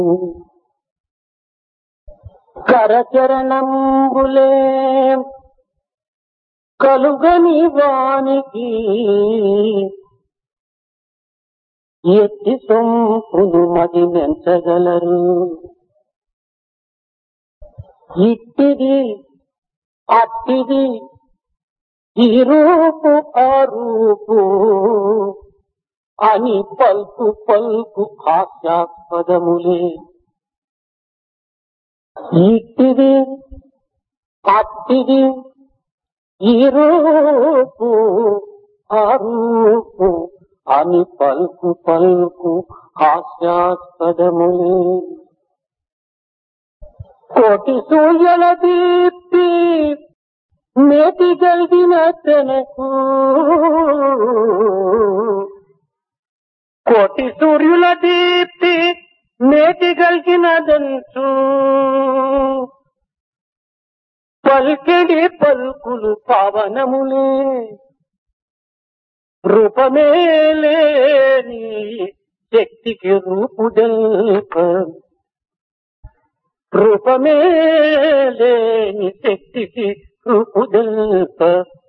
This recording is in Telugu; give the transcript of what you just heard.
కరచరణంబులే కలుగని వానికి ఎత్తి సొంపును మది మెంచగలరు ఇట్టిది అట్టిది ఈ రూపు ఆ రూపు అని పల్కు పల్కు హాస్యాస్పదములే ఇట్టిది అట్టిది ఈ రూపు ఆ రూపు అని పల్కు పల్కు హాస్యాస్పదములే కోటి సూర్యుల దీప్తి మేటి గల్గిన తనకు కోటి సూర్యుల దీప్తి మేటి గల్గినదంచు పల్కిడి పలుకులు పవనములే రూపమే లేని శక్తికి రూపుదల్ప రూపమే లేని శక్తికి రూపుదల్ప